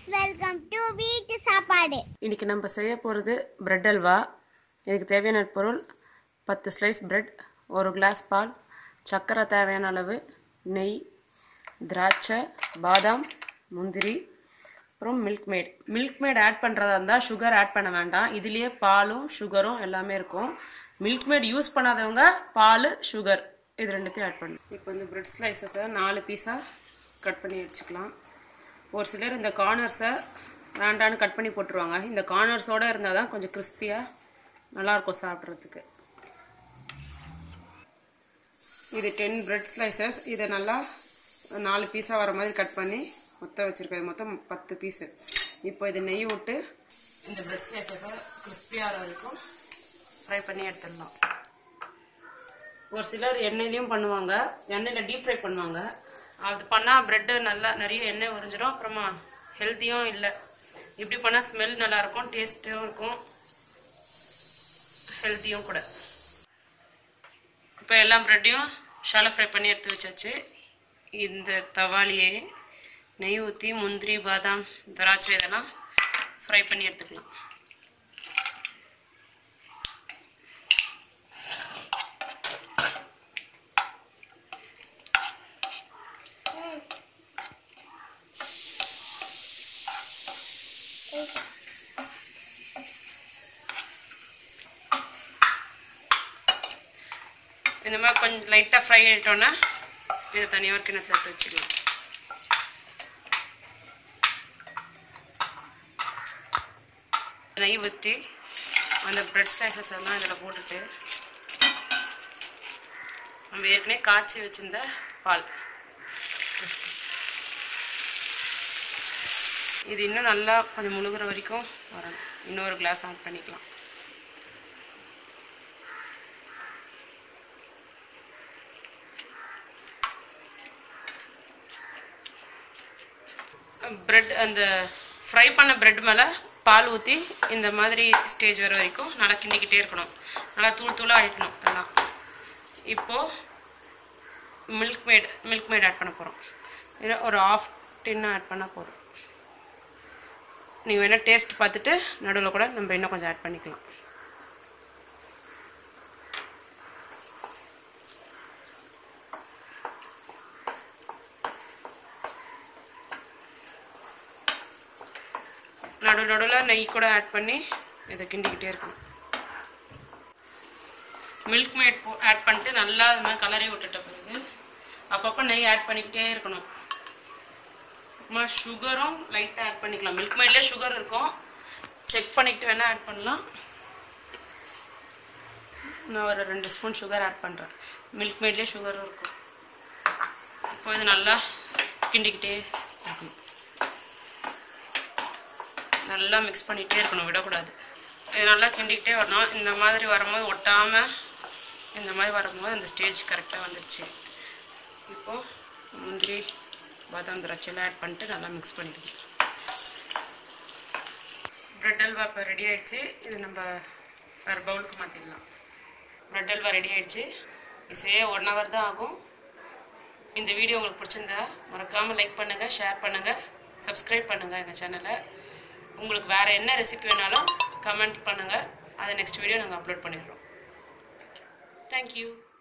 friends welcome to வீட்டு சாப்பாடு இன்றைக்கி நம்ம செய்ய போகிறது பிரெட் அல்வா இதுக்கு தேவையான பொருள் பத்து ஸ்லைஸ் பிரெட் ஒரு கிளாஸ் பால் சர்க்கரை தேவையான அளவு நெய் திராட்சை பாதாம் முந்திரி அப்புறம் Milkmaid Milkmaid add பண்ணுறதா இருந்தால் சுகர் ஆட் பண்ண வேண்டாம் இதுலேயே பாலும் சுகரும் எல்லாமே இருக்கும் மில்க் மேட் யூஸ் பண்ணாதவங்க பால் சுகர் இது ரெண்டுத்தையும் ஆட் பண்ணணும் இப்போ இந்த பிரெட் ஸ்லைசஸை நாலு பீஸாக கட் பண்ணி வச்சுக்கலாம் ஒரு சிலர் இந்த கார்னர்ஸை வேண்டான்னு கட் பண்ணி போட்டுருவாங்க இந்த கார்னர்ஸோடு இருந்தால் தான் கொஞ்சம் கிறிஸ்பியாக நல்லாயிருக்கும் சாப்பிட்றதுக்கு இது டென் பிரெட் ஸ்லைசஸ் இதை நல்லா நாலு பீஸாக வர மாதிரி கட் பண்ணி மொத்தம் வச்சுருக்கேன் மொத்தம் பத்து பீஸு இப்போ இது நெய் விட்டு இந்த பிரெட் ஸ்லைசஸை கிறிஸ்பியாக வரைக்கும் ஃப்ரை பண்ணி எடுத்துடலாம் ஒரு சிலர் எண்ணெயிலையும் பண்ணுவாங்க எண்ணெயில் டீப் ஃப்ரை பண்ணுவாங்க அது பண்ணால் ப்ரெட்டு நல்லா நிறைய எண்ணெய் உறிஞ்சிடும் அப்புறமா ஹெல்த்தியும் இல்லை இப்படி பண்ணால் ஸ்மெல் நல்லாயிருக்கும் டேஸ்ட்டும் இருக்கும் ஹெல்த்தியும் கூட இப்போ எல்லா ப்ரெட்டையும் ஷாலோ ஃப்ரை பண்ணி எடுத்து வச்சாச்சு இந்த தவாளியை நெய் ஊற்றி முந்திரி பாதாம் திராட்சை இதெல்லாம் ஃப்ரை பண்ணி எடுத்துக்கலாம் இந்த மாதிரி கொஞ்சம் லைட்டாக ஃப்ரை ஆகிட்டோன்னா இதை தனியாக ஒரு கிணத்துல எடுத்து வச்சுக்கலாம் நெய் ஊற்றி அந்த பிரெட் ஸ்லைசஸ் எல்லாம் இதில் போட்டுட்டு நம்ம ஏற்கனவே காய்ச்சி வச்சிருந்த பால் இது இன்னும் நல்லா கொஞ்சம் முழுகிற வரைக்கும் வரணும் இன்னொரு கிளாஸ் ஆட் பண்ணிக்கலாம் பிரெட் அந்த ஃப்ரை பண்ண பிரெட் மேலே பால் ஊற்றி இந்த மாதிரி ஸ்டேஜ் வர வரைக்கும் நல்லா கிண்டிக்கிட்டே இருக்கணும் நல்லா தூள் தூளாக ஆகிக்கணும் எல்லாம் இப்போது Milkmaid Milkmaid add பண்ண போகிறோம் இது ஒரு ஆஃப் டின்னு ஆட் பண்ணால் போதும் நீங்கள் வேணால் டேஸ்ட் பார்த்துட்டு நடுவில் கூட நம்ம இன்னும் கொஞ்சம் ஆட் பண்ணிக்கலாம் நடு நடுவில் நெய் கூட ஆட் பண்ணி இதை கிண்டிக்கிட்டே இருக்கணும் மில்க் மேட் போ ஆட் பண்ணிட்டு நல்லா அது மாதிரி கலரி விட்டுட்ட பிறகு அப்பப்போ நெய் ஆட் பண்ணிக்கிட்டே இருக்கணும் அப்புறமா சுகரும் லைட்டாக ஆட் பண்ணிக்கலாம் மில்க் மேட்லேயே சுகர் இருக்கும் செக் பண்ணிக்கிட்டு வேணால் ஆட் பண்ணலாம் நான் ஒரு ரெண்டு ஸ்பூன் சுகர் ஆட் பண்ணுறேன் மில்க் மேட்லேயே சுகரும் இருக்கும் இப்போ இது நல்லா கிண்டிக்கிட்டே இருக்கணும் நல்லா மிக்ஸ் பண்ணிகிட்டே இருக்கணும் விடக்கூடாது இது நல்லா கிண்டிக்கிட்டே வரணும் இந்த மாதிரி வரும்போது ஒட்டாமல் இந்த மாதிரி வரும்போது அந்த ஸ்டேஜ் கரெக்டாக வந்துடுச்சு இப்போது முந்திரி பாதாம் திராட்சையெல்லாம் ஆட் பண்ணிட்டு நல்லா மிக்ஸ் பண்ணிக்கணும் ப்ரெட் அல்வா இப்போ ரெடி ஆயிடுச்சு இது நம்ம வேறு பவுலுக்கு மாற்றிடலாம் ப்ரெட் அல்வா ரெடி ஆயிடுச்சு இது செய்ய ஒன் ஹவர் தான் ஆகும் இந்த வீடியோ உங்களுக்கு பிடிச்சிருந்தா மறக்காமல் லைக் பண்ணுங்கள் ஷேர் பண்ணுங்கள் சப்ஸ்கிரைப் பண்ணுங்கள் எங்கள் சேனலை உங்களுக்கு வேறு என்ன ரெசிபி வேணாலும் கமெண்ட் பண்ணுங்கள் அதை நெக்ஸ்ட் வீடியோ நாங்கள் அப்லோட் பண்ணிடுறோம் தேங்க்யூ